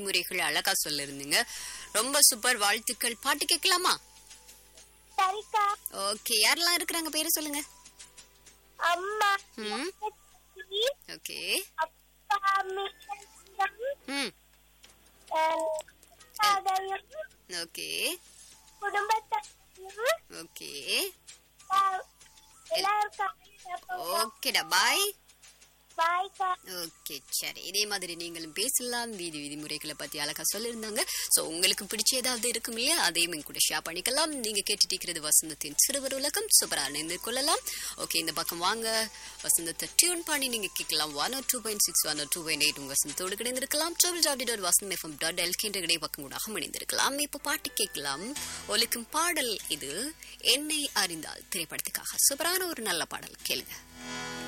விதிமுறைகள் அழகா சொல்லிருந்தீங்க ரொம்ப சூப்பர் வாழ்த்துக்கள் பாட்டு கேட்கலாமா சரிக்கா ஓகே யாரெல்லாம் இருக்கிறாங்க பேரை சொல்லுங்க அம்மா ம் தங்கச்சி, ஓகே அப்பா மிகவும் ம் அதையும் ஓகே குடும்பத்தையும் ஓகே எல்லாருக்கும் ஓகேடா பாய் பாய்க்கா ஓகே சரி இதே மாதிரி நீங்களும் பேசலாம் வீதி விதிமுறைகளை பத்தி அழகா சொல்லியிருந்தாங்க சோ உங்களுக்கு பிடிச்ச ஏதாவது இருக்கும் இல்லையா அதையும் என் கூட ஷேர் பண்ணிக்கலாம் நீங்க கேட்டுட்டு இருக்கிறது வசந்தத்தின் சிறுவர் உலகம் சூப்பரா இணைந்து கொள்ளலாம் ஓகே இந்த பக்கம் வாங்க வசந்தத்தை டியூன் பண்ணி நீங்க கேட்கலாம் one two point six one two point eight உங்க வசந்தத்தோடு கிடைந்திருக்கலாம் ட்ரிபிள் ஜாப்டி டாட் வசந்த் எஃப்எம் டாட் எல்கின்ற இடை பக்கம் கூட இணைந்திருக்கலாம் இப்போ பாட்டு கேட்கலாம் ஒலிக்கும் பாடல் இது என்னை அறிந்தால் திரைப்படத்துக்காக சூப்பரான ஒரு நல்ல பாடல் கேளுங்க